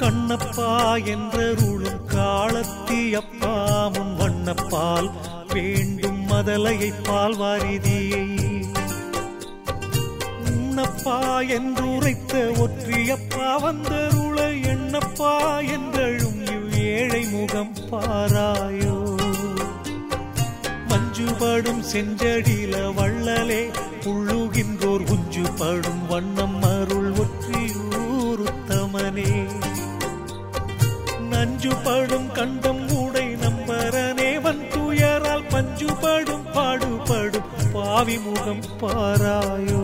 கண்ணப்பா என்றருளும் காலத்தி அப்பாமுன் வண்ணப்பால் வேண்டும் மதலையை பால் வாரிதியை உன்னப்பா என்றுரைத்த ஒற்றியப்பா வந்தருள எண்ணப்பா என்றழும் இவ் ஏழை முகம் பாராயோ மஞ்சுபடும் செஞ்சடில வள்ளலே புள்ளுகின்றோர் குஞ்சுபடும் வண்ணம் அருள் ஒற்றியூருத்தமனே நஞ்சுபடும் கண்டம் உடை நம்பரனே வன் துயரால் பஞ்சுபடும் பாடுபடும் பாவி முகம் பாராயோ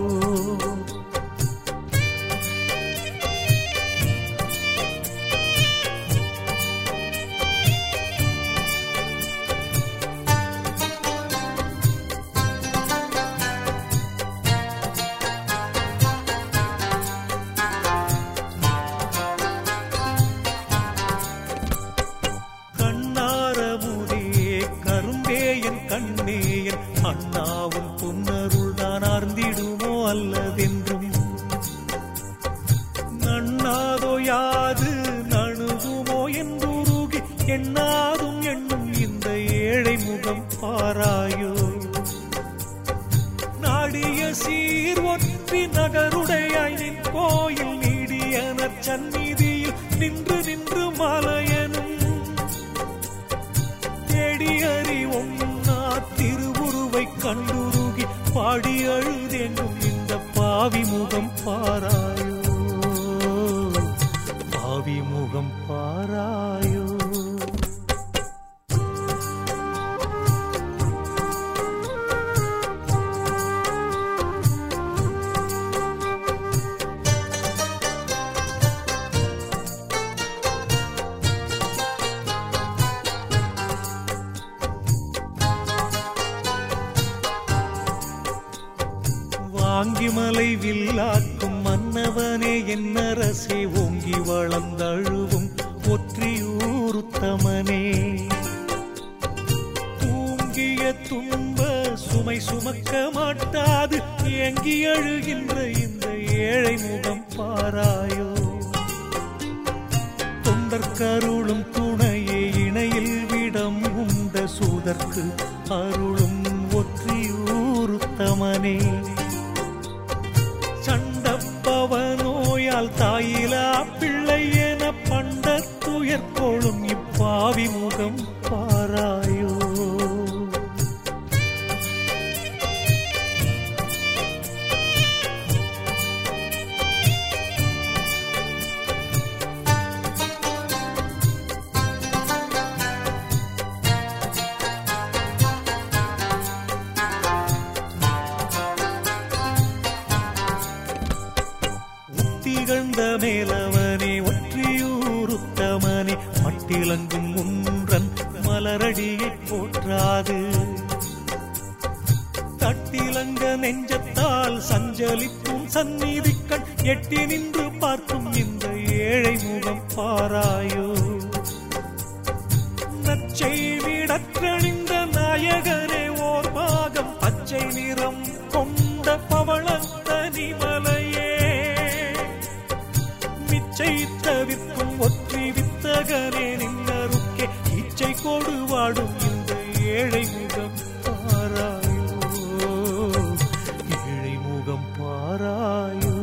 கண்ணாரமுதே கரும்பே என் கண்ணே என் அண்ணாவும் புன்னருள் தான் ஆர்ந்திடுமோ அல்லதென்றும் நண்ணாதோ யாது நணுகுமோ என்றுருகி எண்ணாதும் எண்ணும் இந்த ஏழை முகம் பாராயோ நாடிய சீர் ஒற்றி நகருடையாய் நின் கோயில் நீடியனர் சந்நிதியில் நின்று நின்று மலையனும் தேடி அறிவும் திருவுருவை கண்டுருகி பாடி அழுதெங்கும் இந்த பாவி முகம் பாராயோ பாவி முகம் பாராயோ வாங்கிமலை வில்லாக்கும் மன்னவனே என்னரசே ஓங்கி வளர்ந்தழுவும் ஒற்றியூருத்தமனே தூங்கிய துன்ப சுமை சுமக்க மாட்டாது ஏங்கி அழுகின்ற இந்த ஏழை முகம் பாராயோ தொண்டற்கருளும் துணையே இணையில் விடம் உண்ட சூதற்கு அருளும் ஒற்றியூருத்தமனே சண்டப்பவனோயால் தாயிலா பிள்ளை என பண்ட துயர்கொளும் இப்பாவி முகம் பாராயோ திகழ்ந்த மேலவனே ஒற்றியூருத்தமனே மட்டிலங்கும் முன்றன் மலரடியை போற்றாது தட்டிலங்க நெஞ்சத்தால் சஞ்சலிக்கும் சந்நிதிக்கண் எட்டி நின்று பார்க்கும் இந்த ஏழை முகம் பாராயோ நச்சை விடற்றணிந்த நாயகனே ஓர் பாகம் பச்சை நிறம் கொண்ட பவளத்த நிமலையே மிச்சை தவிர்க்கும் ஒற்றி வித்தகனே நின்னருக்கே இச்சை கொடு வாடும் இந்த ஏழை முகம் பாராயோ ஏழை முகம் பாராயோ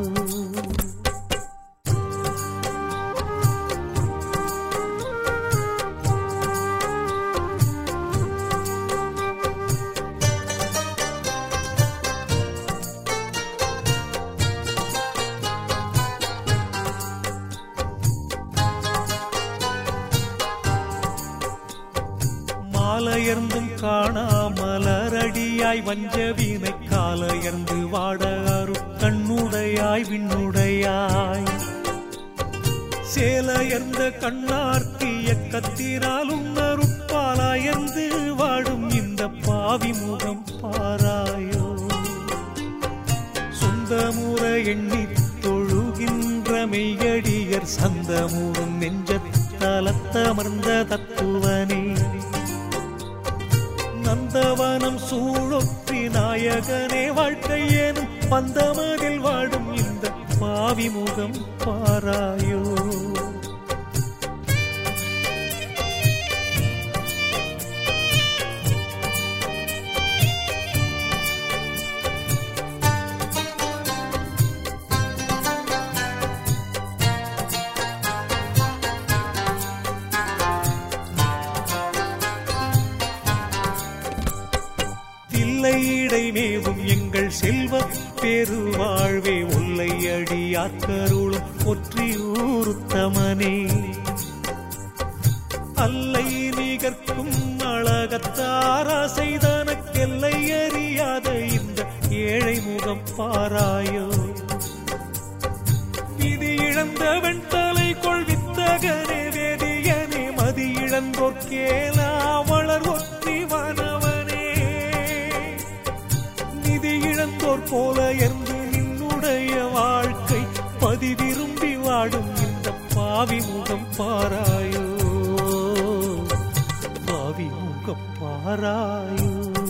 மாலையர்ந்தும் காணாமலரடியாய் வஞ்சவீனை காலையர்ந்து வாட அரு கண்ணுடையாய் விண்ணுடையாய் சேலையர்ந்த கண்ணார்த்தி இயக்கத்தினாலும் அருப்பாலாயர்ந்து வாடும் இந்த பாவி முகம் பாராயோ சொந்தமுற எண்ணி தொழுகின்ற மெய்யடியர் சந்தமுறும் நெஞ்சத்தலத்தமர்ந்த தத்துவனே நந்தவனம் சூழொற்றி நாயகனே வாழ்க்கையேனும் பந்தமதில் வாடும் இந்த பாவி முகம் பாராயோ விதியிடை மேவும் எங்கள் செல்வ பெருவாழ்வே ஒல்லை அடியாக்கருளும் ஒற்றியூருத்தமனே அல்லை நிகர்க்கும் அழகத்தாரா செய்தனக்கெல்லை அறியாத இந்த ஏழை முகம் பாராயோ விதி இழந்த வெண்தலை கொள் வித்தகனே வேதியனே மதி இழந்தோர் கேலா வளர் ஒற்றி வானவனே நிதி இழந்தோர் போல எர்ந்து நின்னுடைய வாழ்க்கை பதி விரும்பி வாடும் இந்த பாவி முகம் பாராயோ பாவி முகம் பாராயோ